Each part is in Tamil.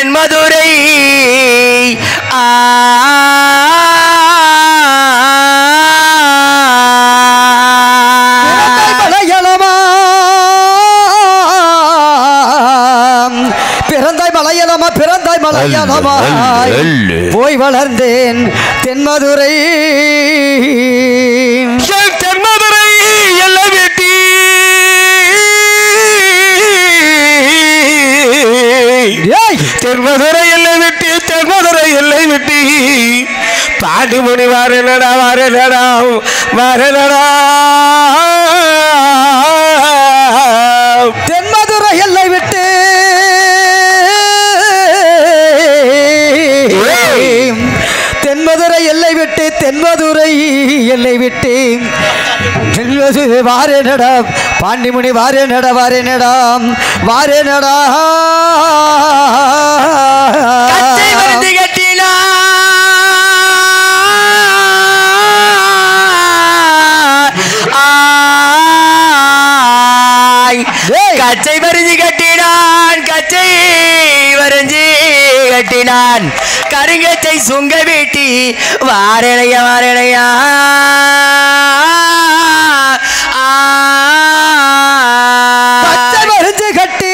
தென்மதுரை ஆ பிறந்தாய் மலையலமா பிறந்தாய் மலையலமா அல்லு, அல்லு. போய் வளர்ந்தேன் தென்மதுரை என் தென்மதுரை எல்லை வெட்டி ஏய், தென்மதுரை எல்லை வெட்டி தென்மதுரை எல்லை வெட்டி பாண்டிமணி வாரனடா வாரனடா வாரனடா தென்மதுரை எல்லை விட்டு தென்மதுரை எல்லை விட்டு தென்மதுரை எல்லை விட்டு தென்மதுரை வாரே நட பாண்டிமுனி வாரே நட வாரே நட வாரே நட கச்சை வருந்தி கட்டினாய் ஏய். கச்சை வரிஞ்சு கட்டினான் கச்சை வரைஞ்சி கட்டினான் கருங்கச்சை சுங்க வீட்டி வாரணையா வாரணையா பச்சை மருந்து கட்டி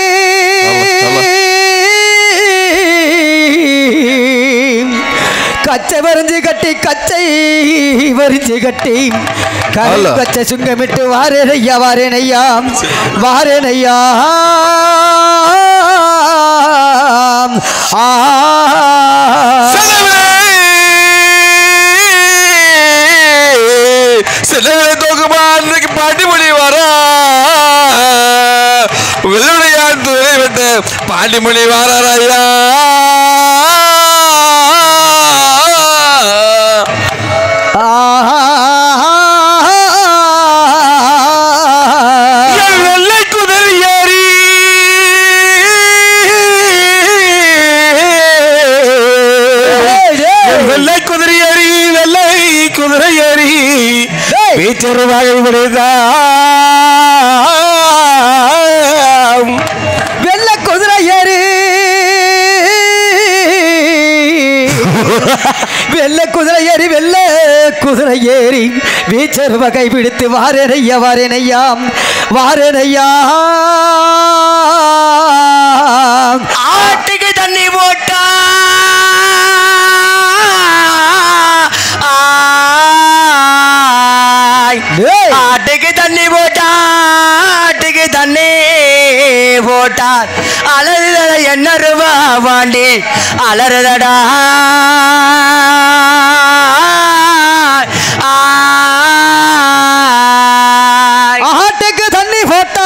கச்சை மருந்து கட்டி கச்சை மருந்து கட்டி கரு கச்சை சுங்கமிட்டு வாரேனையா வாரேனையா வாரேனையா ஆ சிலவரை தோக்குமா அன்றைக்கு பாண்டிமொழி வரா வெள்ளுடையான் துறை விட்டு பாண்டிமொழி வாராரையா என் வெள்ளை குதிரை ஏறி என் வெள்ளை குதிரை ஏறி வெள்ளை குதிரை ஏறி டேய். வீச்சொரு வகை விடுதா வெள்ள குதிரை ஏறி வெள்ள குதிரை ஏறி வெள்ள குதிரை ஏறி வீச்சர் வகை பிடித்து வாரேனையா வாரேனையா வாரேனையா ஆட்டுக்கு தண்ணி போட்டா ஆய். டேய். ஆட்டுக்கு தண்ணி போட்டா ஆட்டுக்கு தண்ணி போட்டா அலறுதட என்ன ரூபா வாண்டி அலறுதடா ஆய். ஆட்டுக்கு தண்ணி போட்டா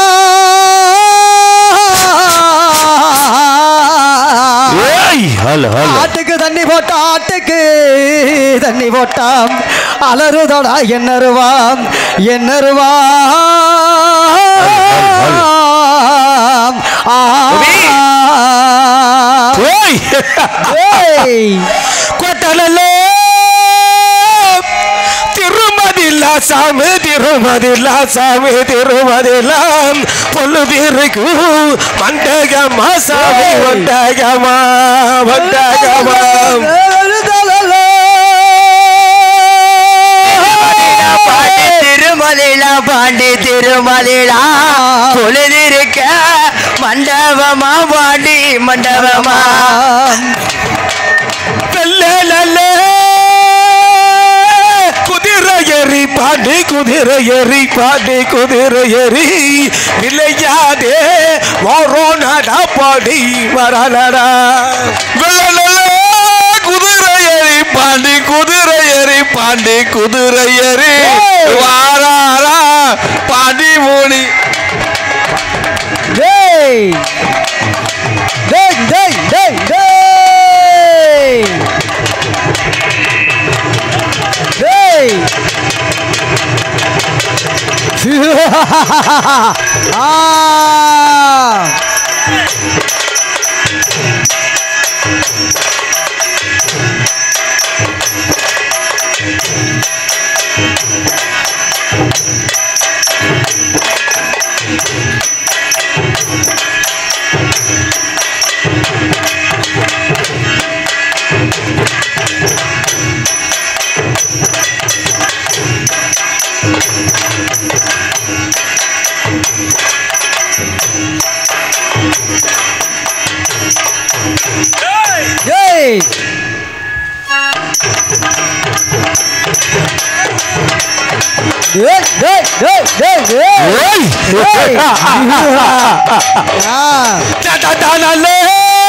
ஆட்டுக்கு தண்ணி போட்டா ஆட்டுக்கு தண்ணி போட்டாம் அலறுதடா என்னருவாம் என்னருவாம் ஆ ஓய் ஏய் கொட்டலோ திருமதில்லா சாமி திருமதில்லா சாமி திருமதில்லாம் பொழுதிருக்கு மண்டகமா சாமி மண்டகமா மண்டகமா பாண்டி திருமலிலா பாண்டி திருமலிலா பொழுதிருக்க மண்டபமா பாண்டி மண்டபமா வெள்ளல குதிரை ஏறி பாண்டி குதிரை ஏறி பாண்டி குதிரை ஏறி விளையாதே வரோனடா பாடி வரலடா வெள்ளல குதிரை ஏறி பாண்டி குதிரை ஏறி பாண்டி குதிரை ஏறி வாராரா பாண்டி மூணி டேய் டேய் டேய் டேய் டேய் டேய் ஆ டேய் டேய் டேய் டேய் டேய் ஓய் டேய். ஆ நடடானலே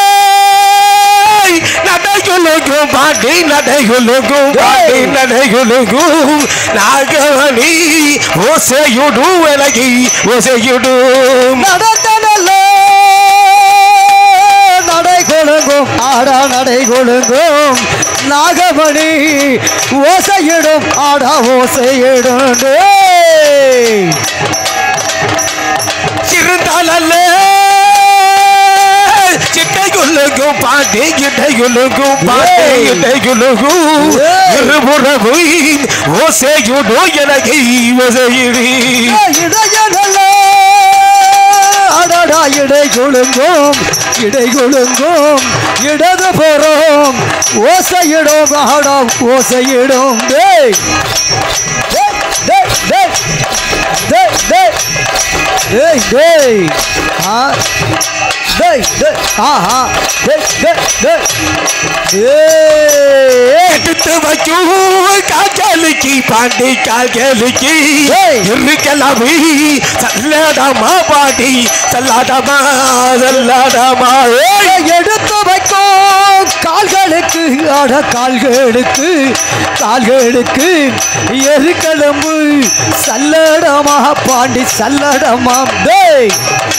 நடையுலகும் பாடி நடையுலகும் பாடி நடையுலகும் நாகவனி ஓசையுடு விலகி ஓசையுடு நடந்தனல்ல நடை கொழுங்கும் ஆடா நடை கொழுங்கும் நாகமணி ஓசையிடும் ஆடா ஓசையிடும் டேய். இருந்தாலே சிட்டையுலகும் பாடி இடையுலகும் பாடி ஏய். இடையுலகும் ஏய். இருபுறவு ஓசையுடு இலகி ஓசையிடி இடையனல்ல அடடா இடை கொழுங்கும் இடை கொழுங்கும் இடது போறோம் ஓசையிடும் ஆடா ஓசையிடும் டேய் டேய் டேய் டேய் டேய் டேய் டேய் டேய் ஆ டேய் டேய் ஆஹா டேய் டேய் டேய் டேய் எடுத்து வைக்கும் காஜலுக்கு பாண்டி கால்களுக்கு ஏய். இருக்கலாமி சல்லடமா பாடி சல்லாடமா சல்லாடமா ஏய். எடுத்து வைக்கும் கால்களுக்கு அட கால்களுக்கு கால்களுக்கு எருக்கெலும்பு சல்லடமா பாண்டி சல்லடமா டேய்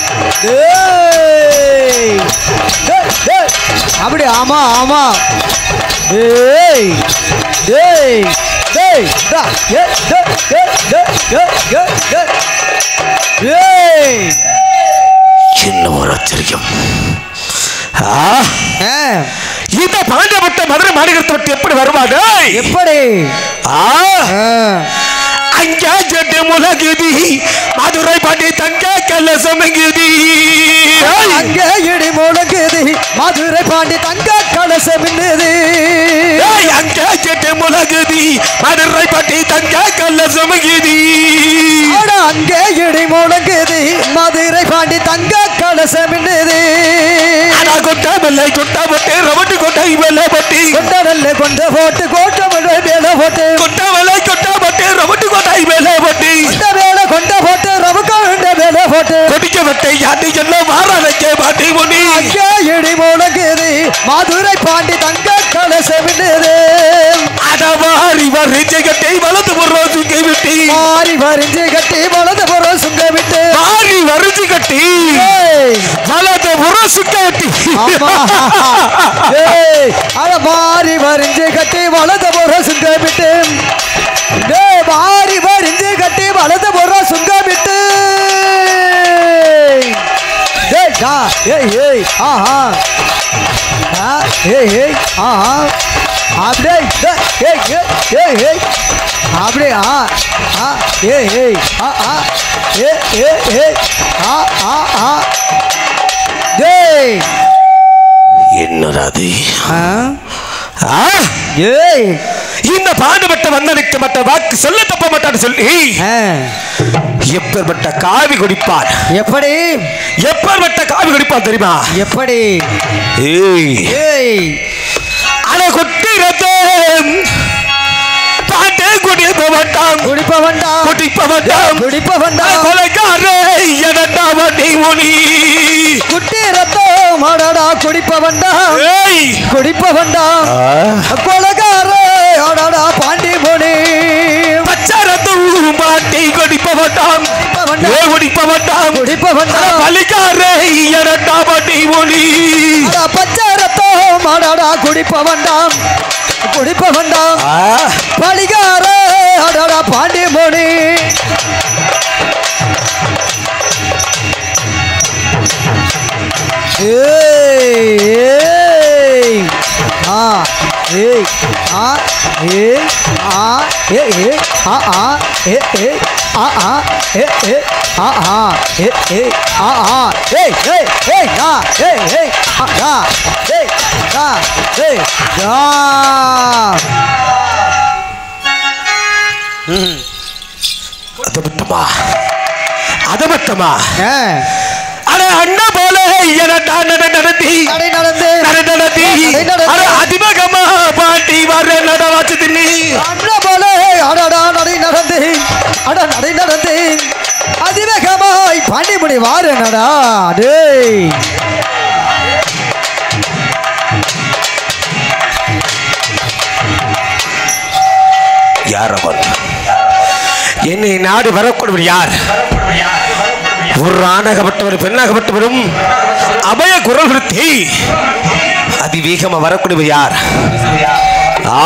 டேய் டேய், டேய். அப்படி ஆமா ஆமா டேய் டேய் டேய் டா, ஏ, டேய், டேய், டேய், டேய், டேய், டேய். டேய் என்ன ஒரு ஆச்சரியம் ஆ, ஆ, இந்த பாண்டப்பட்ட மதுரை மாநகரத்தை விட்டு எப்படி வருவாங்க எப்படி ஆ, ஆ, அங்கே ஜெட்டு முலகுதி மதுரை பாண்டி தங்க கலசமங்குதி ஏய். அங்கே இடி முழங்குது மதுரை பாண்டி தங்க கலசம் மின்னுது ஏய், அங்கே ஜெட்டு முலகுதி மதுரை பாண்டி தங்க கலசமங்குதி ஆனா அங்கே இடி முழங்குது மதுரை பாண்டி தங்க கலசம் மின்னுது அடா கொட்டா வெள்ளை கொட்டா போட்டு ரவட்டு கொட்டை வெள்ளை பட்டி கொண்ட நல்ல கொண்ட போட்டு கோட்டை மேல போட்டு கொட்டா வெள்ளை கொட்டா போட்டு ரவட்டு கொட்டை வெள்ளை பட்டி கொண்ட மேல கொண்ட போட்டு ரவுக்க வேண்ட மேல போட்டு கொடிக்க வெட்டை யாட்டி எல்லாம் வாராதே பாட்டி முனி அங்கே இடி முழங்குது மதுரை பாண்டி தங்க கலசம் மின்னுது அட வாரி வரிச்சை கட்டை வளர்த்து போடுறோம் சுங்கை விட்டி மாறி வரிஞ்சு கட்டி வலது புறம் சுங்க விட்டு வாரி வரிச்சு கட்டி ஏய், வளர்த்து போடுறோம் சுங்கை விட்டி ஆமா. ஏய், அட மாறி வரிஞ்சு கட்டி வலது புறம் சுங்க விட்டு டேய், மாறி வரிஞ்சு கட்டி வலது புறம் சுங்க விட்டு டேய், டா, ஏய், ஏய், ஆஹா. ஆ, ஏய், ஏய், ஆஹா. அப்படியே டேய், ஏய், ஏய், ஏய், ஏய். அப்படியே ஆ ஆ ஏய் ஏய் ஆ ஆ ஏ ஏ ஏய் ஆ ஆ ஆ டேய் என்னடா அது ஆ ஆ? ஏய் இந்த பாடுபட்ட வந்தனுக்கு மற்ற வாக்கு சொல்ல தப்ப மாட்டான்னு சொல்லி ஆ எப்பேற்பட்ட காவி குடிப்பான் எப்படி எப்பேற்பட்ட காவி குடிப்பான் தெரியுமா எப்படி ஏய் ஏய் அட கொட்டி ரத்தம் பாட்டே குடிப்ப மாட்டான் குடிப்ப வேண்டாம் குடிப்ப மாட்டான் குடிப்ப வேண்டாம் கொலைக்காரே எனட்டா வண்டி முனி குட்டி ரத்தம் அடடா குடிப்ப வேண்டாம் ஏய் குடிப்ப வேண்டாம் கொலகாரே அடடா பாண்டி மொழி பச்சரத்தும் பாட்டி குடிப்ப மாட்டான் குடிப்ப வேண்டாம் ஏ குடிப்ப மாட்டான் குடிப்ப வேண்டாம் பலிக்காரே எனட்டா வண்டி முனி அடா பச்சை ரத்தம் அடடா குடிப்ப வேண்டாம் குடிப்ப வேண்டாம் பழிகார அடடா பாண்டி மொழி ஏய் ஏய் ஆ ஏய் ஆ ஏய் ஆ ஏ ஏ ஆ ஆ ஏ ஏ ஆ ஆ ஏ ஏ ஆ ஆ ஏ ஏ ஆ ஆ ஏய் ஏய் ஏய் ஆ ஏய் ஏய் ஆ ஆ ஏய் ஆ ஏய் ஆ அது மட்டுமா அது மட்டுமா ஏ அட அட அண்ணா போல எனடா நட நடத்தி நடை நடந்து நட நடத்தி நடை நடந்து. அட அதிமகமா பாட்டி வர நட வாச்சு தின்னி அண்ணா போல அடடா நடை நடந்து அட நடை நடந்து அதிவேகமாய் பாண்டிமுடி வாரு நடா டேய் யார் அவன் என்னை நாடு வரக்கூடியவர் யார் ஒரு ஆணாகப்பட்டவர் பெண்ணாகப்பட்டவரும் அபய குரல் விருத்தி அதிவேகமா வரக்கூடியவர் யார் ஆ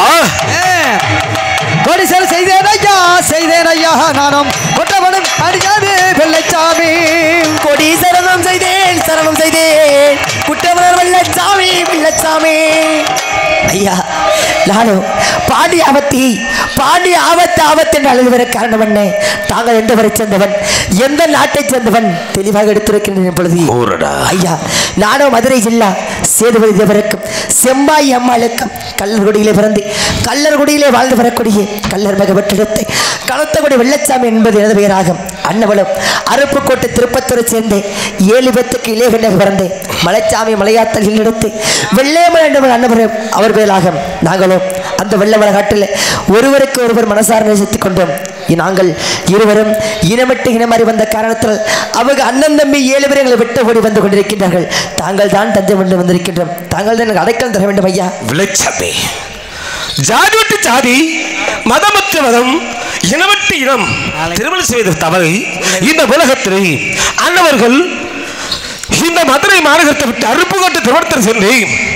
கொடிசல் செய்தேன் ஐயா செய்தேன் ஐயா நானும் கொட்டவனும் அடியாமே வெள்ளைச்சாமி கொடி சரணம் செய்தேன் சரணம் செய்தேன் குற்றவர் வெள்ளச்சாமி வெள்ளச்சாமி ஐயா நானும் பாண்டி ஆபத்தி பாண்டி ஆபத்து ஆபத்து என்று அழுது வர காரணம் என்ன தாங்கள் எந்த வரை சேர்ந்தவன் எந்த நாட்டை சேர்ந்தவன் தெளிவாக எடுத்துரைக்கின்றேன் பொழுது ஊரடா ஐயா நானும் மதுரை ஜில்லா சேதுபதி தேவருக்கும் செம்பாய் அம்மாளுக்கும் கல்லர்குடியிலே பிறந்து கல்லர்குடியிலே வாழ்ந்து வரக்கூடிய கல்லர் மகவற்றிடத்தை களத்தகுடி வெள்ளச்சாமி என்பது எனது பெயராகும் அன்னவளும் அருப்புக்கோட்டை திருப்பத்தூரை சேர்ந்து ஏழு பேத்துக்கு இளையகண்டாக பிறந்தேன் மலைச்சாமி மலையாத்தல் இல்லெடுத்து வெள்ளையம்மன் என்பவர் அன்னவரும் அவர் பேராகும் நாங்களும் அந்த வெள்ளமல காட்டில் ஒருவருக்கு ஒருவர் மனசார நேசித்துக் கொண்டோம் நாங்கள் இருவரும் இனமிட்டு இனமாறி வந்த காரணத்தால் அவங்க அண்ணன் தம்பி ஏழு பேர் எங்களை விட்டு ஓடி வந்து கொண்டிருக்கின்றார்கள் தாங்கள் தான் தஞ்சம் கொண்டு வந்திருக்கின்றோம் தாங்கள் தான் எனக்கு அடைக்கலம் தர வேண்டும் ஐயா விளைச்சமே ஜாதி விட்டு ஜாதி மதமற்ற மதம் இனமற்ற இனம் திருமணம் செய்த தவறு இந்த உலகத்தில் அன்னவர்கள் இந்த மதுரை மாநகரத்தை விட்டு அருப்புக்கோட்டை திருமணத்தில் சென்று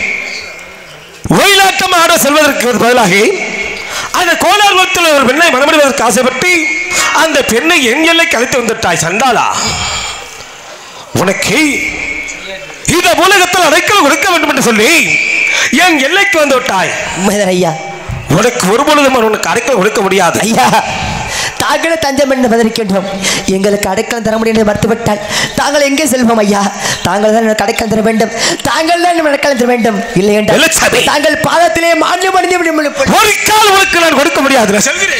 ஒயிலாட்டம் ஆட செல்வதற்கு பதிலாக அந்த கோலார்வத்தில் ஒரு பெண்ணை மனமடைவதற்கு ஆசைப்பட்டு அந்த பெண்ணை என் எல்லைக்கு அழைத்து வந்துட்டாய் சண்டாளா உனக்கு இந்த உலகத்தில் அடைக்கல் கொடுக்க வேண்டும் என்று சொல்லி என் எல்லைக்கு வந்து விட்டாய் உண்மைதான் ஐயா உனக்கு ஒரு பொழுதும் உனக்கு அடைக்கல் கொடுக்க முடியாது ஐயா தாங்களே தஞ்சம் என்று வந்திருக்கின்றோம் எங்களுக்கு அடைக்கலம் தர முடியும் என்று மறுத்துவிட்டால் தாங்கள் எங்கே செல்வோம் ஐயா தாங்கள் தான் எனக்கு அடைக்கலம் தர வேண்டும் தாங்கள் தான் எனக்கு அடைக்கலம் தர வேண்டும் இல்லை என்றால் வெள்ளச்சாமி. தாங்கள் பாதத்திலே மாண்டு மடிந்து விடும் ஒரு கால் உனக்கு நான் கொடுக்க முடியாது நான் செல்கிறேன்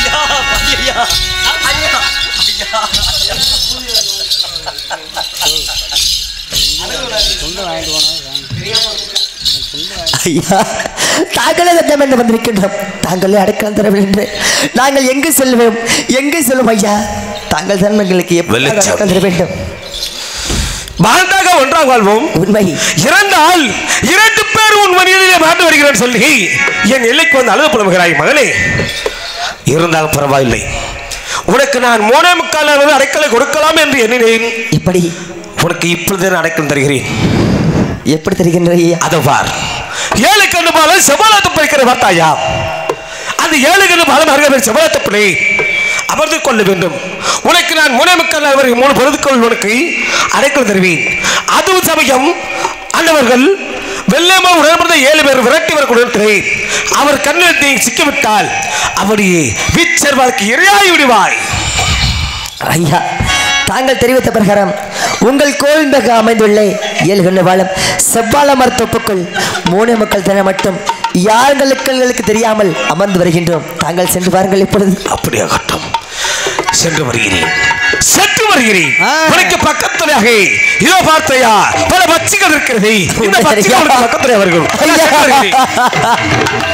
ஐயா தாங்களே தஞ்சம் என்று வந்திருக்கின்றோம் தாங்களே அடைக்கலம் தர வேண்டும் நாங்கள் எங்கு செல்வோம் எங்கு செல்வோம் ஐயா தாங்கள் தான் எங்களுக்கு எப்படி வெள்ளச்சாமி. அடைக்கலம் தர வேண்டும் வாழ்ந்தாக ஒன்றாக வாழ்வோம் உண்மை இறந்தால் இரண்டு பேர் உன் மனிதனிலே மாண்டு வருகிறேன் சொல்லி என் எல்லைக்கு வந்து அழுத புலம்புகிறாய் மகனே இருந்தாலும் பரவாயில்லை உனக்கு நான் மூணே முக்கால் அளவு அடைக்கலை கொடுக்கலாம் என்று எண்ணினேன் இப்படி உனக்கு இப்பொழுது நான் அடைக்கலம் தருகிறேன் எப்படி தெரிகின்ற ஐயா அதை பார் ஏழு கண்ணு பாலம் செவ்வளத்து பறிக்கிற பார்த்தாயா அந்த ஏழு கண்ணு பாலம் அருகே செவ்வளத்து பிள்ளை அமர்ந்து கொள்ள வேண்டும் உனக்கு நான் மூணே மக்கள் அவர்கள் மூணு பொருட்கள் உனக்கு அடைக்கல் தருவேன் அதுவும் சமயம் அந்தவர்கள் வெள்ளமா உடன்படுத்த ஏழு பேர் விரட்டி வர கொடுக்கிறேன் அவர் கண்ணில் நீ சிக்கிவிட்டால் அவருடைய வீச்சர் வாழ்க்கை இரையாகி விடுவாய் ஐயா தாங்கள் தெரிவித்த பிரகாரம் உங்கள் கோவில் மிக அமைந்துள்ள ஏழு கண்ணு வாழும் செவ்வாழ மரத்தொப்புக்குள் மூணு மக்கள் தினம் மட்டும் யார்களுக்கு தெரியாமல் அமர்ந்து வருகின்றோம் தாங்கள் சென்று பாருங்கள் இப்பொழுது அப்படியாகட்டும் சென்று வருகிறேன் சென்று வருகிறேன் ஆ. உனக்கு பக்கத்துலையாக இதோ பார்த்தையா பல பட்சிகள் இருக்கிறது இந்த பட்சிகள் உனக்கு பக்கத்துல வருகிறோம் ஐயா. சென்று வருகிறேன்.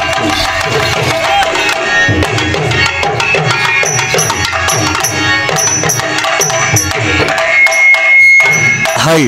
ஹாய்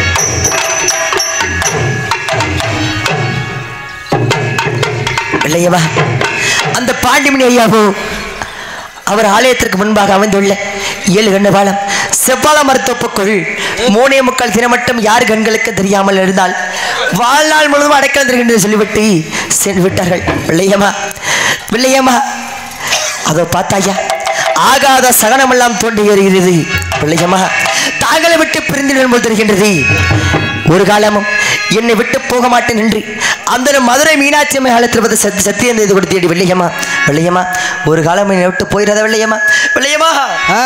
இல்லையவா அந்த பாண்டிமணி ஐயாவோ அவர் ஆலயத்திற்கு முன்பாக அமைந்துள்ள ஏழு கண்ணு பாலம் செவ்வாழ மருத்துவப்புக்குள் மூணே முக்கால் தினம் மட்டும் யார் கண்களுக்கு தெரியாமல் இருந்தால் வாழ்நாள் முழுவதும் அடைக்கலம் தருகின்றது சொல்லிவிட்டு சென்று விட்டார்கள் வெள்ளையம்மா வெள்ளையம்மா அதோ பார்த்தாயா ஆகாத சகனமெல்லாம் தோண்டி ஏறுகிறது பிள்ளையம்மா தாங்களை விட்டு பிரிந்து போல் தெரிகின்றது ஒரு காலமும் என்னை விட்டு போக மாட்டேன் என்று அந்த மதுரை மீனாட்சி அம்மை காலத்தில் பார்த்து சத்தி சத்தியம் செய்து கொடுத்தேடி வெள்ளையம்மா வெள்ளையம்மா ஒரு காலம் என்னை விட்டு போயிடாத வெள்ளையம்மா வெள்ளையம்மா ஆ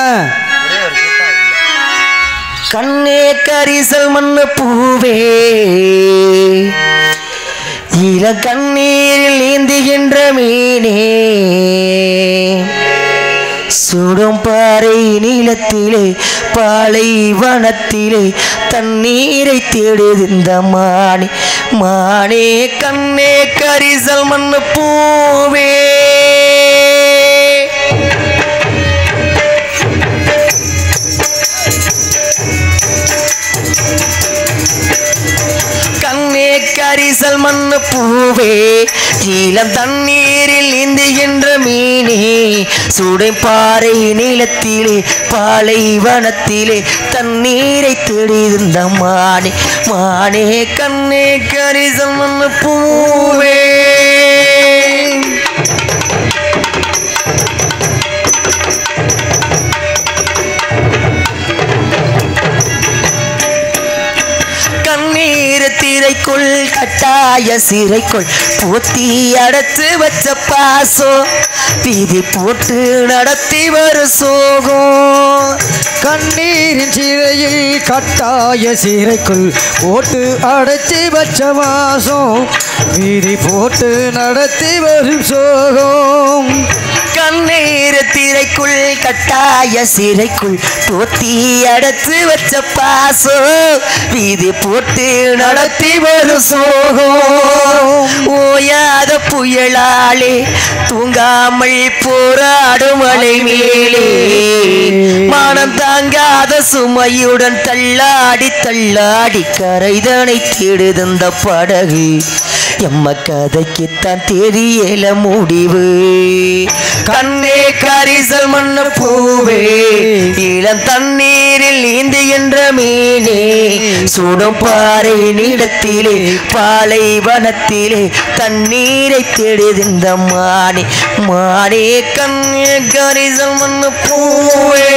கண்ணே கரிசல் மண்ணு பூவே இள கண்ணீரில் நீந்துகின்ற மீனே சுடும் பாறை நீளத்திலே பாலைவனத்திலே தண்ணீரை தேடுது இந்த மானே மானே கண்ணே கரிசல் மண்ணு பூவே கண்ணே கரிசல் மண்ணு பூவே நீலம் தண்ணீரில் நீந்துகின்ற மீனே சுடை பாறை நீளத்திலே பாலைவனத்திலே தண்ணீரை தேடியிருந்த மானே மானே கண்ணே கரிசல் மண்ணு பூவே கண்ணீர் திரைக்குள் கட்டாய சிறைக்குள் பூத்தி அடைத்து வச்ச பாசம் வீதி போட்டு நடத்தி வரும் சோகம் கண்ணீரின் சிறையில் கட்டாய சிறைக்குள் போட்டு அடைச்சி வச்ச வாசம் வீதி போட்டு நடத்தி வரும் சோகம் கண்ணீர் திரைக்குள் கட்டாய சிறைக்குள் போத்தி அடைத்து வச்ச பாசம் வீதி போட்டு நடத்தி வரும் சோகம் ஓயாத புயலாலே தூங்காமல் போராடும் மலை மேலே மானம் தாங்காத சுமையுடன் தள்ளாடி தள்ளாடி கரைதனை தேடுதந்த படகு எம்ம கதைக்குத்தான் தெரியல முடிவு கண்ணே கரிசல் மண்ண பூவே இளம் தண்ணீரில் நீந்துகின்ற மீனே சுடும் பாறை நீளத்திலே பாலைவனத்திலே தண்ணீரை தேடுதிந்த மானே மானே கண்ணே கரிசல் மண்ண பூவே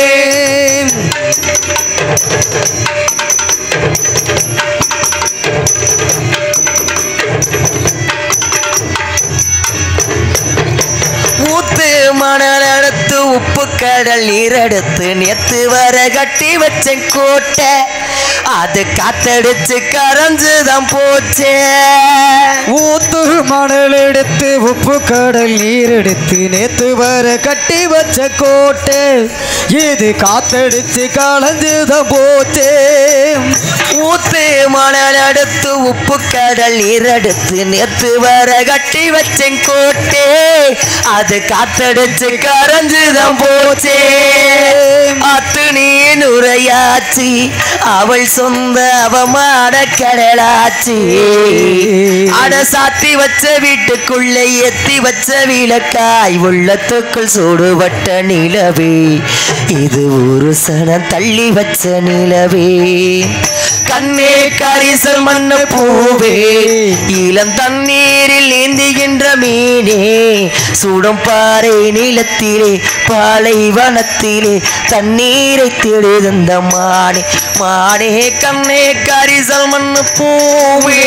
ஊத்து மணல் எடுத்து உப்பு கடல் நீர் எடுத்து நேத்து வர கட்டி வச்ச கோட்டை அது காத்தடிச்சு கரைஞ்சுதான் போச்சே ஊத்து மணல் எடுத்து உப்பு கடல் நீர் எடுத்து நேத்து வர கட்டி வச்ச கோட்டை இது காத்தடிச்சு களைஞ்சுதான் போச்சே ஊத்து மணல் எடுத்து உப்பு கடல் நீர் எடுத்து நேத்து வர கட்டி வச்சேன் கோட்டே அது காத்தடிச்சு கரைஞ்சுதான் போச்சே அத்து நீ உரையாச்சு அவள் சொந்த அவமான கடலாச்சு அட சாத்தி வச்ச வீட்டுக்குள்ள எத்தி வச்ச விளக்காய் உள்ளத்துக்குள் சூடுபட்ட நிலவே இது ஒரு சனம் தள்ளி வச்ச நிலவே கண்ணே கரிசல் மண்ண பூவே இளம் தண்ணீரில் நீந்துகின்ற மீனே சுடும் பாறை நீளத்திலே பாலைவனத்திலே தண்ணீரை தேடுதந்த மானே மானே கண்ணே கரிசல் மண்ணு பூவே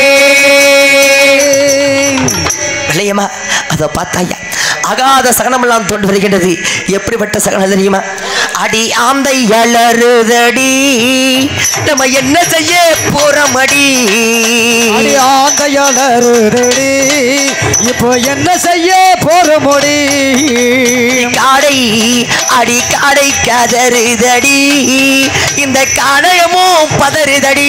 விளையமா அதை பார்த்தாயா அகாத சகனமெல்லாம் தோன்று வருகின்றது எப்படிப்பட்ட சகனம் தெரியுமா அடி ஆந்தை அலறுதடி நம்ம என்ன செய்ய போறமடி அடி ஆந்தையாளருதடி இப்போ என்ன செய்ய போற முடி காடை அடி காடை கதறுதடி இந்த காடகமும் பதறுதடி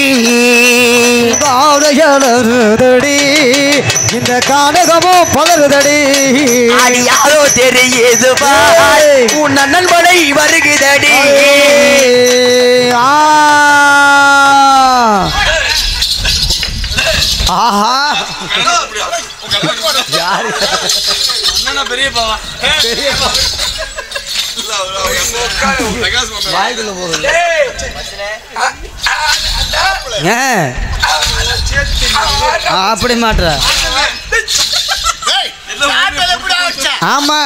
ஆந்தையாளருதடி இந்த கானகமும் பலருதடி அடி யாரோ தெரியுது பார். உன் அண்ணன் மலை வருகுதடி ஆ. ஆஹா ஏன் ஆ, அப்படி மாட்டுற ஆமா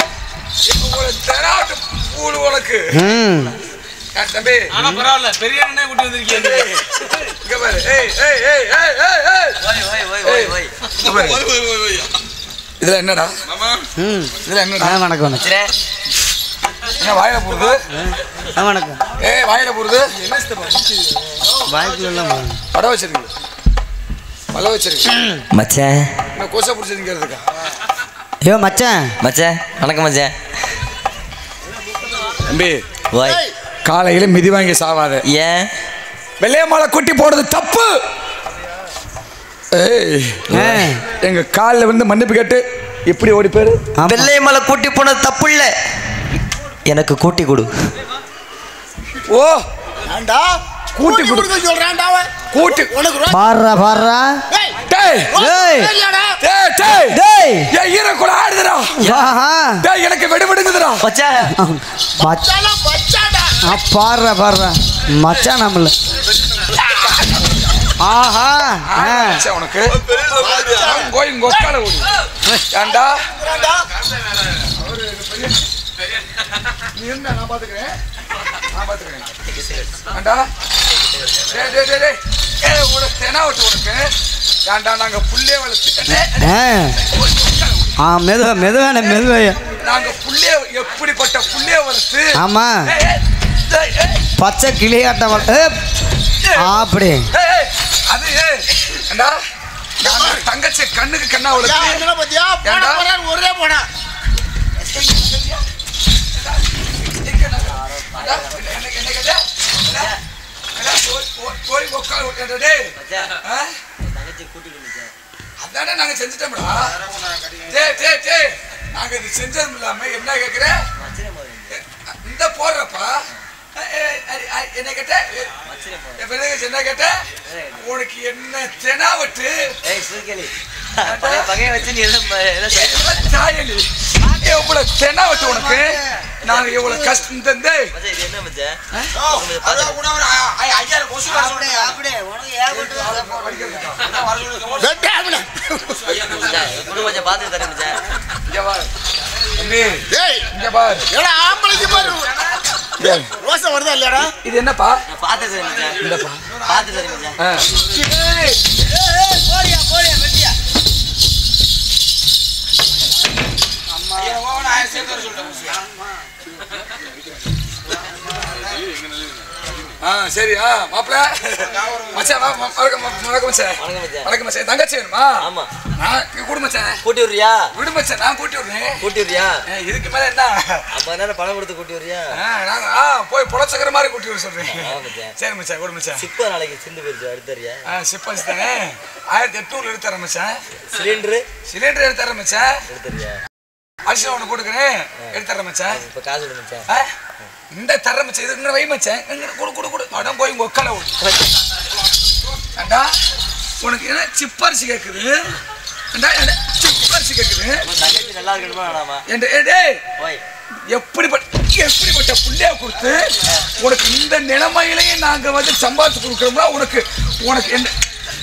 ம் தம்பி ஆனா பரவாயில்ல பெரிய அண்ணனே கூட்டி வந்திருக்கீங்க இங்க பாரு ஏய் ஏய் ஏய் ஏய் ஏய் ஏய் இங்க பாரு. இதுல என்னடா ம் இதுல என்னடா ஆ வணக்கம் வணக்கம் என்ன வாயில போடுது ஆ வணக்கம் ஏய் வாயில போடுது வாய்க்குள்ள எல்லாம் பட வச்சிருக்கு பல வச்சிருக்கு மச்சான் என்ன கொசை பிடிச்சிருக்கிறதுக்கா ஐயோ மச்சான் மச்சான் வணக்கம் மச்சான் தம்பி வாய் காலையில மிதி வாங்கி சாவாத ஏன் வெள்ளையம்மாளை குட்டி போடுறது தப்பு ஏய் ஆ. எங்க காலில் வந்து மன்னிப்பு கேட்டு இப்படி ஓடி போயிரு ஆமா. வெள்ளை மலை கூட்டி போனது தப்பு இல்ல எனக்கு கூட்டி கொடு ஓ ஏண்டா கூட்டி கொடு. கொடுக்க சொல்றான்டா அவன் கூட்டி உனக்கு ரோ- பாடுறா பாடுறா ஏய், டேய் ஏய் இல்லையாடா? டேய் டேய் டேய் என் ஈர கூட ஆடுதுடா ஆஹா டேய் எனக்கு விடுவிடுங்குதுடா மச்சா மச்- மச்சானா, மச்சான்டா. ஆ, பாடுறா பாடுறா மச்சான் நம்மள ஆஹா ஆ. சே, உனக்கு கோயில் கொக்கால ஓடி ஏண்டா ஏண்டா? நீ இருந்தா நான் பாத்துக்கிறேன் நான் பாத்துக்கிறேன் ஏண்டா டேய் டேய் டேய், டேய் ஏய் உனக்கு தெனாவட்டு உனக்கு ஏண்டா நாங்க புள்ளைய வளர்த்து டேய், ஆ. ஆ மெதுவா மெதுவான மெதுவையா நாங்க புள்ளைய எப்படிப்பட்ட புள்ளைய வளர்த்து ஆமா ஏய், ஏய், டேய், ஏய், பச்சை கிளியாட்டம் வள- ஏ, அப்படி ஏய், ஏய், அது ஏய், ஏண்டா நாங்க தங்கச்சி கண்ணுக்கு கண்ணா யா, வளர்த்து என்னடா பாத்தியா? போடா, ஏண்டா? போடான்னு ஒரே போடா. அதானே நாங்க செஞ்சுட்டோம்டா டேய் டேய் டேய் நாங்க இது செஞ்சதும் இல்லாம என்ன கேக்குற இந்த போடுறப்பா என்ன கேட்ட என் பிறகு என்ன கேட்ட உனக்கு என்ன தெனாவட்டு பகைய வச்சு நீ எதுவும் தாயலி எவ்வளவு தெனாவட்டு உனக்கு நாங்க எவ்வளவு கஷ்டம் தந்து இது என்ன மச்சான் அதான் கூட ஒரு ஐ- ஐ- ஐயாயிரம் கொசு வர சொல்றேன். வெட்டு அவனை. கொஞ்சம் பார்த்து தரேன் மச்சான் இங்க பாரு தம்பி ஏய், இங்க பாரு ஏடா, ஆம்பளைக்கு பாரு. டேய், ரோசா வருதா இல்லையாடா இது என்னப்பா நான் பார்த்து தரேன் மச்சான் பார்த்து தரேன் மச்சான் ஆ. ஆ சரி ஆ மாப்பிள மச்சான் வா, வா, வணக்கம் வா, வணக்கம் மச்சான் வணக்கம் மச்சான். வணக்கம் மச்சான் தங்கச்சி வேணுமா ஆமா நான் இங்க கூடு மச்சான் கூட்டி விடுறியா விடு மச்சான் நான் கூட்டி விடுறேன் கூட்டி விடுறியா ஏய், இதுக்கு மேல என்ன ஐம்பது நேரம் பணம் கொடுத்து கூட்டி விடுறியா ஆ, நாங்க ஆ போய் புலச்சக்கிற மாதிரி கூட்டி விட சொல்றேன் ஆ, மச்சான். சரி மச்சான் கூடு மச்சான் சிப்ப நாளைக்கு சிந்து போயிருச்சு அடுத்தறியா ஆ சிப்பன்ஸ் தானே ஆயிரத்தி எட்நூறுல எடுத்துறேன் மச்சான் சிலிண்டரு சிலிண்டர் எடுத்துறேன் மச்சான் எடுத்துறியா அரிசி ஒன்று கொடுக்குறேன் எடுத்துறேன் மச்சான் இப்ப காசு விடு மச்சான் ஆ, இந்த தர மச்சான் இது இன்னும் வை மச்சான் இங்க கொடு கொடு கொடு அடம் போய் உங்க ஒக்கலை விடு அண்டா உனக்கு என்ன சிப்பரிசி கேட்குது அண்டா என்ன சிப்பரிசி கேட்குது உன் தங்கச்சி நல்லா இருக்கணுமா வேணாமா என் ஏ டேய் போய் எப்படிப்பட்ட எப்படிப்பட்ட புள்ளைய கொடுத்து உனக்கு இந்த நிலைமையிலையும் நாங்க வந்து சம்பாதிச்சு கொடுக்குறோம்னா உனக்கு உனக்கு என்ன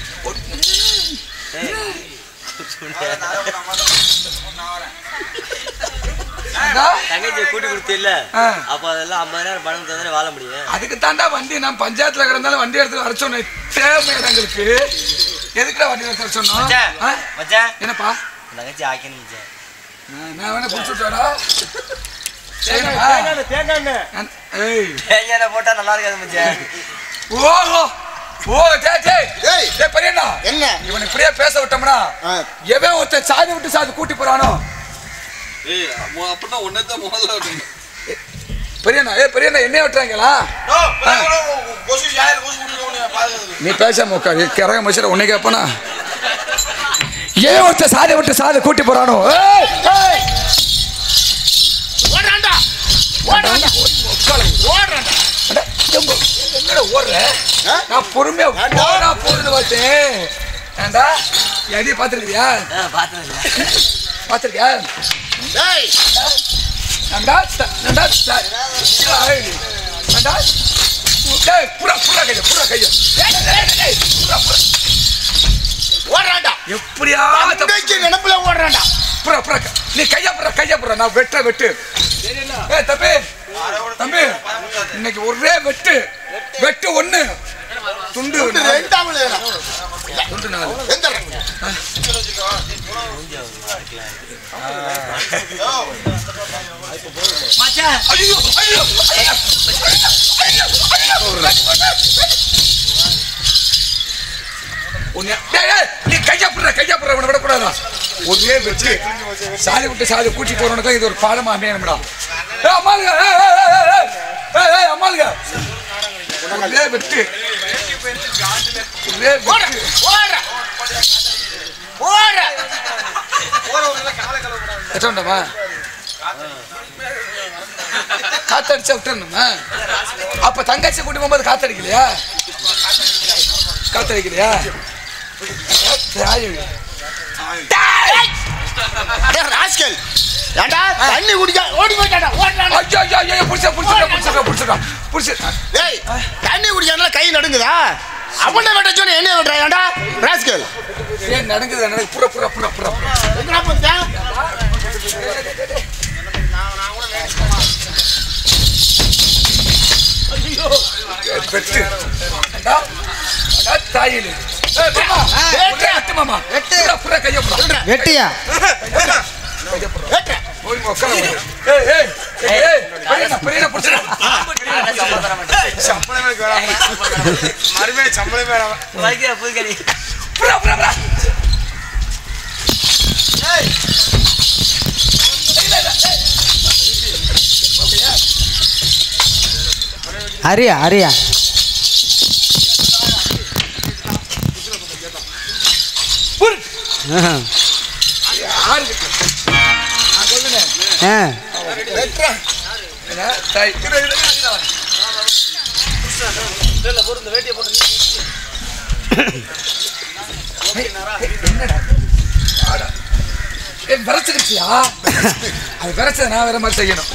அண்டா, தங்கச்சியை கூட்டி கொடுத்து இல்ல ஆ. அப்ப அதெல்லாம் ஐம்பது நேரம் பணம் தந்தானே வாழ முடியும் அதுக்கு தாண்டா வண்டி நான் பஞ்சாயத்துல கிடந்தாலும் வண்டி எடுத்து வர சொன்னேன் தேவை எங்களுக்கு எதுக்குடா வண்டி எடுத்து வர சொன்னோம் மச்சான் ஆ? மச்சான் என்னப்பா உன் தங்கச்சி ஆக்கணும் மச்சான் நான் நான் வேணா புடிச்சு விட்டாடா ஏய் தேங்காய் போட்டா நல்லா இருக்காது மச்சான் ஓஹோ ஓ டேய் டேய் ஏய். டேய் பெரியண்ணா என்ன இவனை இப்படியே பேச விட்டோம்னா ஆ. எவன் ஒருத்தன் சாதி விட்டு சாதி கூட்டி போறானோ அப்படின்னா ஒன்னதான் முதல்ல விட்டுங்க. பெரியண்ணா ஏ பெரியண்ணா என்னைய விட்டுறாங்களா நோ, வேற கூட கொசு யாரும் கொசு விட்டுருக்கோன்னு பாதுகாத்து நீ பேசாம உட்காரு கிறக மனுஷன் உன்னை கேப்பனா ஏன் ஒருத்தன் சாதி விட்டு சாதி கூட்டி போறானோ ஏய், ஏய். ஓடுறான்டா ஓடுறான்டா ஓடுறான்டா அட, எங்க எங்கடா ஓடுற ஆ? நான் பொறுமையா ஏண்டா? போனா போறது பார்த்தேன் ஏண்டா எதைய பாத்துருக்கியா பார்த்தது பாத்துருக்கியா டேய் ஏண்டா த- ஏண்டா த- ஏய், ஏண்டா டேய் புறா புறா கைய புறா கைய ஏய், ஏய், ஏய், புறா, புறா. ஓடுறான்டா எப்படியா தங்கச்சி நினைப்புல ஓடுறான்டா புறா புறா க- நீ கையா புறா கையா புறா நான் வெட்ட வெட்டு ஏ தம்பி தம்பி இன்னைக்கு ஒரே வெட்டு வெட்டு ஒண்ணு துண்டு நாலு. ரெண்டாவது துண்டு நாலு எந்த மச்சான் ஐயோ ஐயோ ஐயோ ஐயோ உன்னை டேய், டேய், நீ கையா புடுற கையா புடுற இவனை விடக்கூடாதா ஒரே வச்சு சாதி விட்டு சாதி கூட்டி போறவனுக்கு இது ஒரு பாடமா அமையணும்டா ஏய், அம்மா, ஏய், ஏய், ஏய், ஏய், ஏய் ஏய் அம்மாளுங்க ஒரே வெட்டு ஒரே வெட்டு எட்டோண்டமா காத்தடிச்சா விட்டுறணுமா அப்ப தங்கச்சி கூட்டி போகும்போது காத்தடிக்கலையா காத்தடிக்கலையா தாய். ராஸ்கல் ஏண்டா தண்ணி குடிக்க ஓடி போயிட்டாடா ஓடுறாடா ஐயோ ஐயோ ஐயோ புடிச்சா புடிச்சா புடிச்சா புடிச்சா புடிச்சா டேய் தண்ணி குடிக்கிறதுனால கை நடுங்குதா அவனை வெட்ட சொன்ன என்ன வெட்டுறா ஏண்டா ராஸ்கல் ஏன் நடக்குது நடக்குது புற புற புற புற புற. எங்கடா போச்சா வெட்டு அடா, அடா தாயிலு. ஏய், மாமா, ஒரே வெட்டு மாமா. புற, புற கையை புற. வெட்டியா கையை புற. போய் உட்கார வை. ஏய், ஏய், ஏய், ஏய், பெரியண்ணா, பெரியண்ணா, புடிச்சுடா. மறுபடியும் சம்பளம் வேற புற, புற, புற. அரியா அரியா புற. ஆஹா. யாரு கிட்ட? நான் சொல்லுனேன். ஆ என்ன, தாய். இரு, இரு, இரு, இரு. ஏய், ஏய், என்னடா ஆடா. ஏய், விரைச்சுக்கிடுச்சியா? அது விரைச்சதை நான் வேற மாதிரி செய்யணும்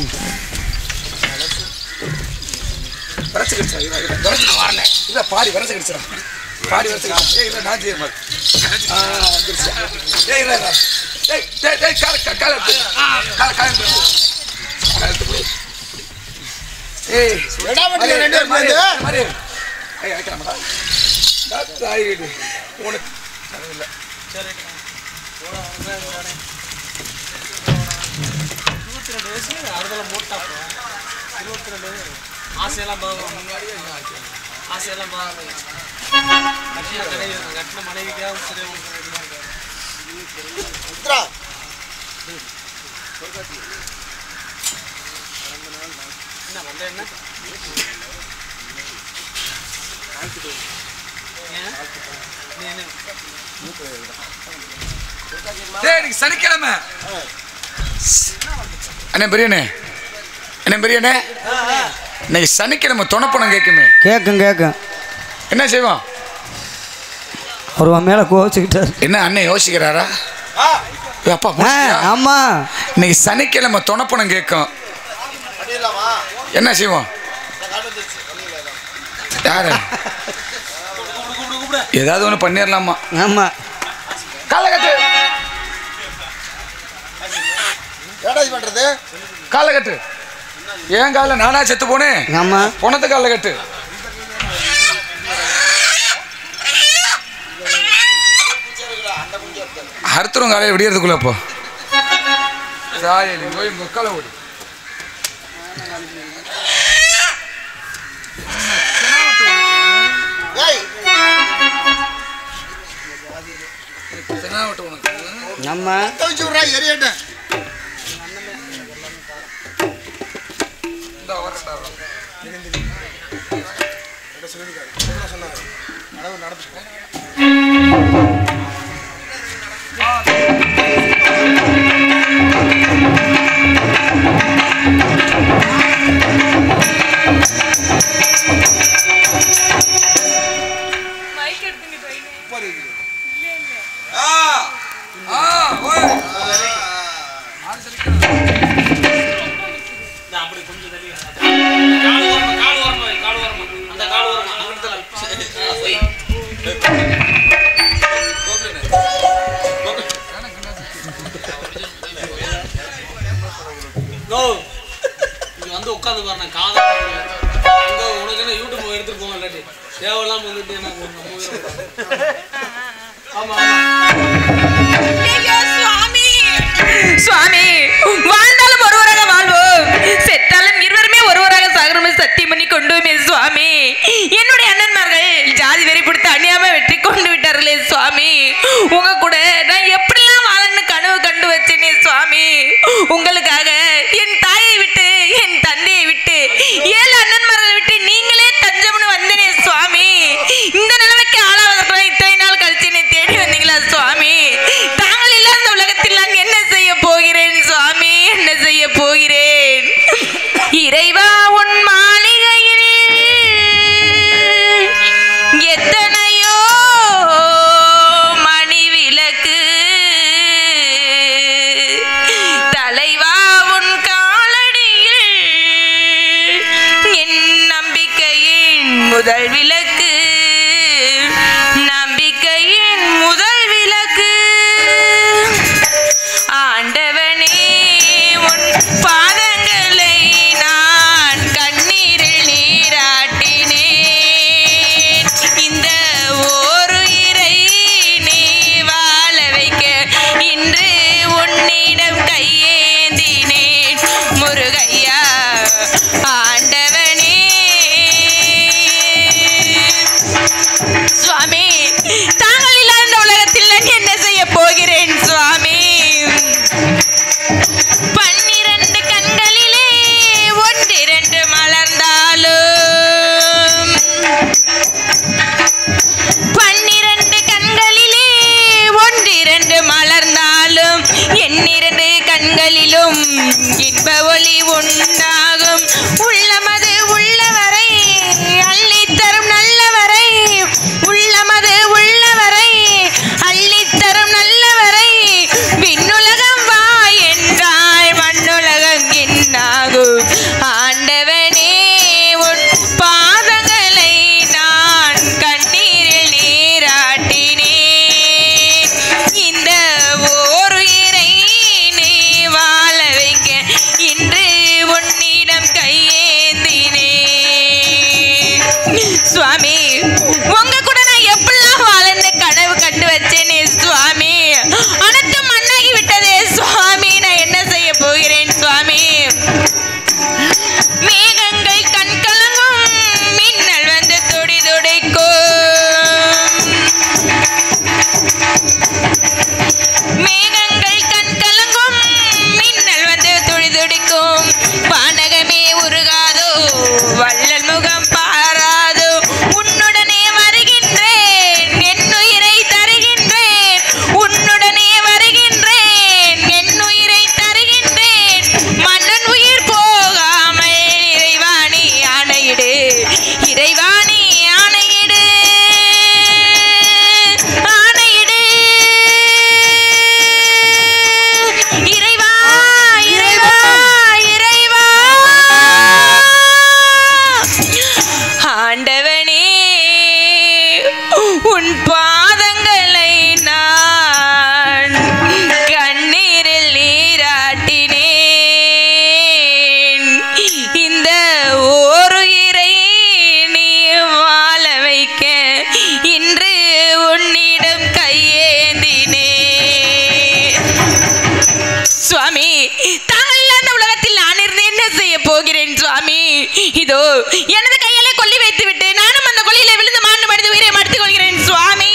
விரைச்சுக்கிடுச்சா? இரு, இரு, விரைச்சுட்டு வரல. இல்ல, பாதி விரைச்சுக்கிடுச்சுடா. பாதி விரைச்சுக்கிடுச்சு. ஏய், இல்ல, நான் செய்ய மாட்டேன். ஆ, வந்துருச்சு. ஏய், இல்ல, இல்ல. ஏய், டேய், டேய், காலை, கா- காலை எடுத்து. காலை, காலை எடுத்து. காலை எடுத்து போடு. ஏய், எடா வெட்டி ரெண்டு பேரும் மாதிரி, சேர்ந்து மாதிரி. ஏய், வைக்கலாமாடா? டா, தாயிடு. உனக்கு இல்ல. ஆசையெல்லாம் பாவம் ஆசையெல்லாம் பாவம் கட்டின கனவு கட்டின மனைவிக்காக சரி உத்ரா என்ன வந்த என்ன ஏன்? நீ என்ன டேய், இன்னைக்கு சனிக்கிழமை அண்ணே பெரியண்ணே அண்ணே பெரியண்ணே இன்னைக்கு சனிக்கிழமை துணப்பணம் கேட்குமே கேட்கும் கேட்கும் என்ன செய்வோம் ஒரு உன் மேலே கோவச்சுக்கிட்டார் என்ன அண்ணன் யோசிக்கிறாரா ஏய், அப்பா ஆ முடிச்சிட்டியா? ஆமாம் இன்னைக்கு சனிக்கிழமை துணப்பணம் கேட்கும் என்ன செய்வோம் யாரு ஏதாவது ஒன்று பண்ணிடலாமா ஆமாம் காலகட்டு ஏடா இது பண்றது காலகட்டு ஏன் கால நானா செத்து போனேன் ஆமாம் பொணத்து காலகட்டு அறுத்துரும் காலையில் விடியறதுக்குள்ள இப்போ ராயலி போய் முக்கால ஓடி ஏய் தெனாவட்டு உனக்கு நம்ம தவிச்சு விட்றா எரியட்டேன் இந்த வரட்டா ஆ ஓய் இந்த அப்படி கொஞ்சம் தள்ளி கால் ஓரமா கால் ஓரமா வை, கால் ஓரமா அந்த கால் ஓரமா அங்கிட்டு தள்ளு. ஆ, போய். கோ இங்க வந்து உட்காந்து பாருங்க காதல் அங்க உனக்கு என்ன யூடியூப் எடுத்துட்டு போங்க இல்லாட்டி தேவையில்லாம வந்துட்டு எனக்கு ஒரு நம்ம உயிரை ஆமா ஆமா ஐயோ, சுவாமி சுவாமி வாழ்ந்தாலும் ஒருவராக வாழ்வோம் செத்தாலும் இருவருமே ஒருவராக சாகரமே சத்தியம் பண்ணி கொண்டோமே சுவாமி என்னுடைய அண்ணன்மார்கள் ஜாதி வெறி பிடித்து அநியாம வெற்றி கொண்டு விட்டார்களே சுவாமி உங்க கூட நான் எப்படிலாம் வாழன்னு கனவு கண்டு வச்சேனே சுவாமி உங்களுக்காக என் தாயை விட்டு என் தந்தையை விட்டு ஏழு அண்ணன் உன் பாதங்களை நான் கண்ணீரில் நீராட்டினேன் இந்த ஓருயிரை நீ வாழ வைக்க இன்று உன்னிடம் கையேந்தினேன் சுவாமி தாங்கள் இல்லாத உலகத்தில் நான் இருந்து என்ன செய்ய போகிறேன் சுவாமி இதோ எனது கையாலே கொல்லி வைத்து விட்டு நானும் அந்த கொல்லியில விழுந்து மாண்டு மடிந்து உயிரை மடித்துக் கொள்கிறேன் சுவாமி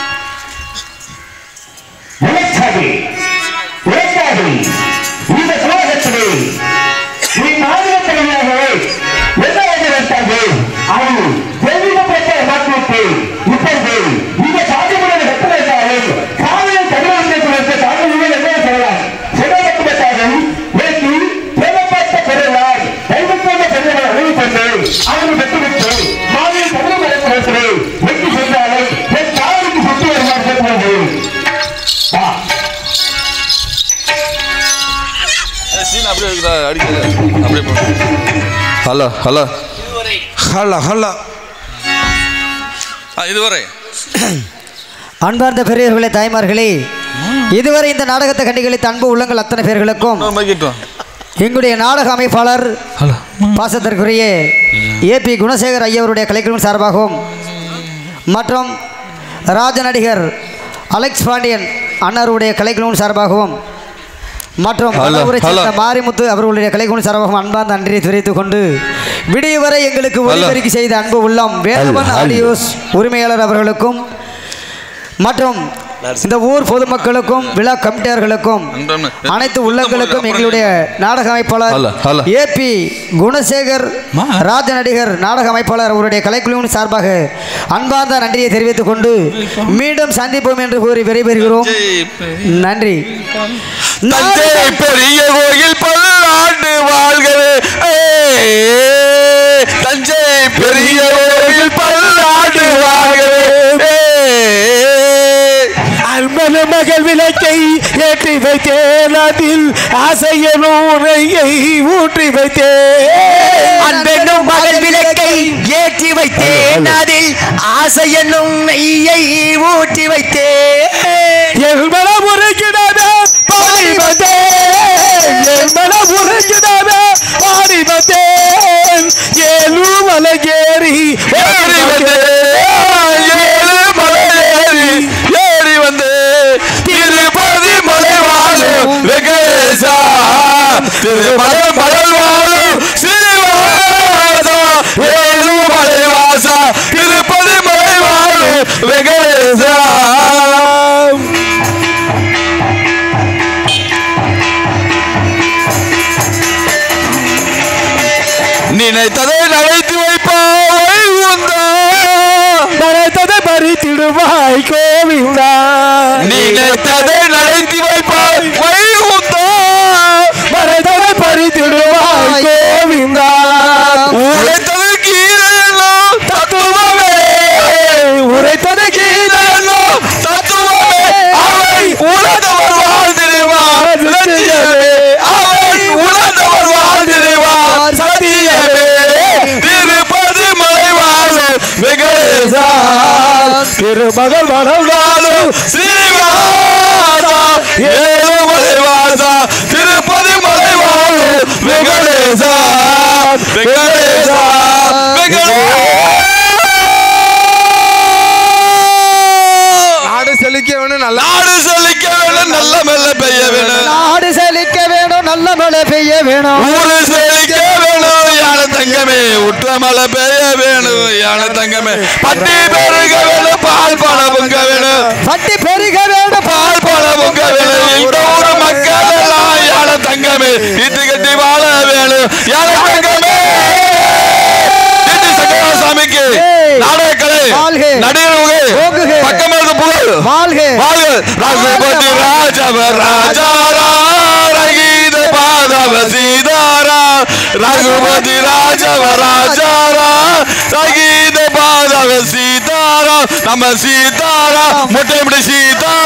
உழைக்காதே உழைக்காதே இந்த சுலோகத்திலே நீ மாநிலத்தலைவராகவே என்ன வைத்தாது அது தெய்வீகப்பட்ட மாற்றத்தை இப்பொழுது இந்த சாதிமுறை வெப்படைத்தாலும் காலையில் தமிழகத்திற்கு சாதிமுறை என்ன சொல்லலாம் சிவபக்தத்தாலும் வேண்டி தேவைப்பட்ட பெருளால் தெய்வத்தோட பெருமாள் அறிவிப்பட்டு அவர்கள் பெற்றுவிட்டு மாநில தமிழகத்திலே வெற்றி சென்றாலும் என் தாய்க்கு சொத்து வருமாறு கேட்கிறது வா சீன் அப்படியே இருக்குதா அடிக்கல அப்படியே போ ஹலோ ஹலோ ஹலோ ஹலோ ஆ இதுவரை அன்பார்ந்த பெரியவர்களே தாய்மார்களே இதுவரை இந்த நாடகத்தை கண்டுகளித்த அன்பு உள்ளங்கள் அத்தனை பேர்களுக்கும் மைக்கிட்டோம் எங்களுடைய நாடக அமைப்பாளர் பாசத்திற்குரிய ஏபி குணசேகர் ஐயவருடைய கலைக்குழுவின் சார்பாகவும் மற்றும் ராஜ நடிகர் அலெக்ஸ் பாண்டியன் அன்னாருடைய கலைக்குழுவின் சார்பாகவும் மற்றும் ஹலோ, மதுரை சேர்ந்த ஹலோ. மாரிமுத்து அவர்களுடைய கலைக்குழு சார்பாகவும் அன்பார்ந்த நன்றியை தெரிவித்துக் கொண்டு விடிய வரை எங்களுக்கு ஒளிபெருக்கி செய்த அன்பு உள்ளம் வேலவன் ஹலோ. ஆடியோஸ் உரிமையாளர் அவர்களுக்கும் மற்றும் இந்த ஊர் பொதுமக்களுக்கும் விழா கமிட்டியார்களுக்கும் அன்பு. அனைத்து உள்ளங்களுக்கும் எங்களுடைய நாடக ஹலோ, அமைப்பாளர் ஹலோ. ஏபி குணசேகர் ராஜ நடிகர் நாடக அமைப்பாளர் அவருடைய கலைக்குழுவின் சார்பாக அன்பார்ந்த நன்றியை தெரிவித்துக் கொண்டு மீண்டும் சந்திப்போம் என்று கூறி விடைபெறுகிறோம் நன்றி தஞ்சை பெரிய கோயில் பல்லாண்டு வாழ்கவே ஏ, தஞ்சை பெரிய கோயில் பல்லாண்டு வாழ்கவே அன்பன மகள் விளக்கை ஏற்றி வைத்தேன் அதில் ஆசையனூரையை ஊற்றி வைத்தேன் அன்பென்னும் மகள் விளக்கை ஏற்றி வைத்தேன் அதில் ஆசை என்னும் நெய்யை ஊற்றி வைத்தேன் என் மனம் உருகிடவே பாடி வந்தேன் என் மனம் உருகிடவே பாடி வந்தேன் ஏழு மலை ஏறி ஏறி வந்தேன் ஏழு மலை ஏறி ஏறி வந்தேன் திருப்பதி மலை வாழும் வெங்கடேசா திருமலை மலை வாழும் ஸ்ரீவாசா ஏழு மலை வாசா திருப்பதி மலை வாழும் வெங்கடேசா நினைத்ததை நடத்தி வைப்பாய் உந்தா நினைத்ததை பறித்திடுவாய் கோவிந்தா நினைத்ததை நடத்தி வைப்பாய் வைகுந்தா மறைத்ததை பறித்திடுவாய் கோவிந்தா உரைத்தது கீழெல்லாம் தத்துவமே உரைத்தது கீழெல்லாம் தத்துவமே அவை உலகவர் வாழ்ந்திருவார் லட்சியமே அவை உலகவர் வாழ்ந்திருவார் சத்தியமே திருப்பதி மலைவாழும் வெங்கடேசா திருமகள் மனவாழும் ஸ்ரீவாசா ஏழு மலைவாசா திருப்பதி மலைவாழும் வெங்கடேசா வெங்கடேசா நாடு செழிக்க வேணும் நல்லா நாடு செழிக்க வேணும் நல்ல மெல்ல பெய்ய வேணும் நாடு செழிக்க வேணும் நல்ல மழை பெய்ய வேணும் ஊரு செழிக்க வேணும் யானை தங்கமே உற்ற மழை பெய்ய வேணும் யானை தங்கமே பட்டி பெருக வேணும் பால் பண பொங்க வேணும் பட்டி பெருக வேணும் பால் பண பொங்க வேணும் இந்த ஊர் மக்கள் எல்லாம் யானை தங்கமே இட்டு கட்டி வாழ வேணும் யானை தங்கமே இட்டு சங்கரசாமிக்கு நாடகக்கலை வாழ்க. நடிகர் ஓங்குக. பக்கமருந்து புகழ் வாழ்க வாழ்க ரகுபதி ராஜவ ராஜாரா ரகீத பாதவ சீதாரா ரகுபதி ராஜவ ராஜாரா ரகீத பாதவ சீதாரா நம்ம சீதாரா முட்டை முட்டை சீதா